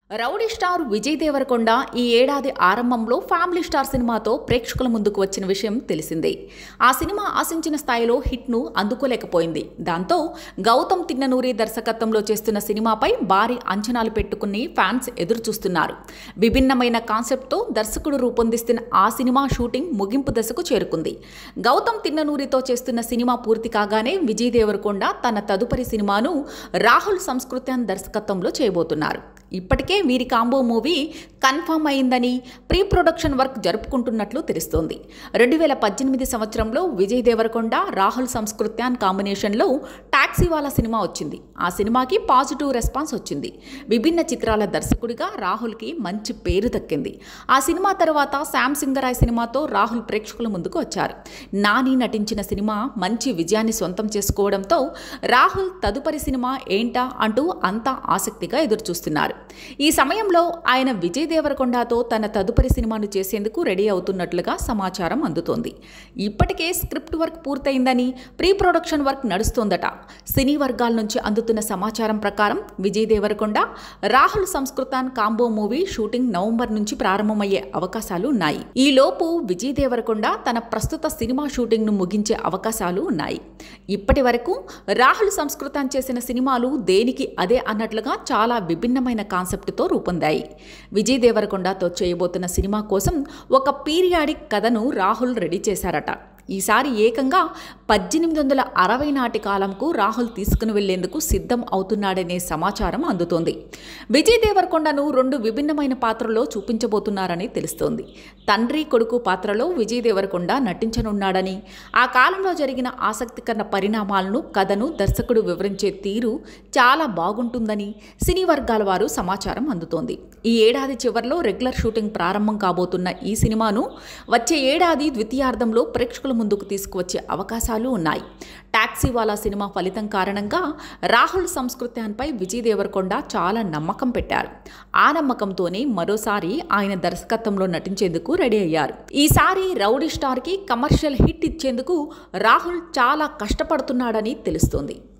rowdy star Vijay Devarakonda ఈ ఏడాది ఆరంభంలో ఫ్యామిలీ స్టార్ సినిమాతో ప్రేక్షకుల ముందుకు వచ్చిన విషయం తెలిసిందే ఆ సినిమా ఆశించిన స్థాయిలో హిట్ను అందుకోలేకపోయింది దాంతో గౌతమ్ తిన్ననూరి దర్శకత్వంలో చేస్తున్న సినిమాపై భారీ అంచనాలు పెట్టుకుని ఫ్యాన్స్ ఎదురు చూస్తున్నారు విభిన్నమైన కాన్సెప్ట్తో దర్శకుడు రూపొందిస్తున్న ఆ సినిమా షూటింగ్ ముగింపు దశకు చేరుకుంది గౌతమ్ తిన్ననూరితో చేస్తున్న సినిమా పూర్తి కాగానే విజయ్ దేవరకొండ తన తదుపరి సినిమాను రాహుల్ సంస్కృత్యాన్ దర్శకత్వంలో చేయబోతున్నారు ఇప్పటికే వీరి కాంబో మూవీ కన్ఫర్మ్ అయిందని ప్రీ ప్రొడక్షన్ వర్క్ జరుపుకుంటున్నట్లు తెలుస్తోంది రెండు వేల పద్దెనిమిది సంవత్సరంలో విజయ్ దేవరకొండ రాహుల్ సంస్కృత్యాన్ కాంబినేషన్లో టాక్సీవాలా సినిమా వచ్చింది ఆ సినిమాకి పాజిటివ్ రెస్పాన్స్ వచ్చింది విభిన్న చిత్రాల దర్శకుడిగా రాహుల్కి మంచి పేరు దక్కింది ఆ సినిమా తర్వాత శామ్ సింగరాయ్ సినిమాతో రాహుల్ ప్రేక్షకుల ముందుకు వచ్చారు నాని నటించిన సినిమా మంచి విజయాన్ని సొంతం చేసుకోవడంతో రాహుల్ తదుపరి సినిమా ఏంటా అంటూ అంతా ఆసక్తిగా ఎదురుచూస్తున్నారు ఈ సమయంలో ఆయన విజయ్ దేవరకొండతో తన తదుపరి సినిమాను చేసేందుకు రెడీ అవుతున్నట్లుగా సమాచారం అందుతోంది ఇప్పటికే స్క్రిప్ట్ వర్క్ పూర్తయిందని ప్రీ ప్రొడక్షన్ వర్క్ నడుస్తోందట సినీ వర్గాల నుంచి అందుతున్న సమాచారం ప్రకారం Vijay Deverakonda Rahul Sankrityan combo movie shooting November నుంచి ప్రారంభమయ్యే అవకాశాలు ఉన్నాయి ఈ లోపు విజయ్ దేవరకొండ తన ప్రస్తుత సినిమా షూటింగ్ను ముగించే అవకాశాలు ఉన్నాయి ఇప్పటి వరకు రాహుల్ సంస్కృతాన్ చేసిన సినిమాలు దేనికి అదే అన్నట్లుగా చాలా విభిన్నమైన కాన్సెప్ట్తో రూపొందాయి విజయ్ దేవరకొండతో చేయబోతున్న సినిమా కోసం ఒక పీరియాడిక్ కథను రాహుల్ రెడీ చేశారట ఈసారి ఏకంగా పద్దెనిమిది వందల అరవై నాటి కాలంకు రాహుల్ తీసుకుని వెళ్లేందుకు సిద్ధం అవుతున్నాడనే సమాచారం అందుతోంది విజయ్ దేవరకొండను రెండు విభిన్నమైన పాత్రలో చూపించబోతున్నారని తెలుస్తోంది తండ్రి కొడుకు పాత్రలో విజయ్ దేవరకొండ నటించనున్నాడని ఆ కాలంలో జరిగిన ఆసక్తికర పరిణామాలను కథను దర్శకుడు వివరించే తీరు చాలా బాగుంటుందని సినీ వర్గాల వారు సమాచారం అందుతోంది ఈ ఏడాది చివరిలో రెగ్యులర్ షూటింగ్ ప్రారంభం కాబోతున్న ఈ సినిమాను వచ్చే ఏడాది ద్వితీయార్థంలో ప్రేక్షకుల ముందుకు తీసుకువచ్చే అవకాశాలు ఉన్నాయి టాక్సీవాలా సినిమా ఫలితం కారణంగా రాహుల్ సంస్కృత్యాన్పై విజయ్ దేవరకొండ చాలా నమ్మకం పెట్టారు ఆ నమ్మకంతోనే మరోసారి ఆయన దర్శకత్వంలో నటించేందుకు రెడీ అయ్యారు ఈసారి రౌడీ స్టార్కి కమర్షియల్ హిట్ ఇచ్చేందుకు రాహుల్ చాలా కష్టపడుతున్నాడని తెలుస్తోంది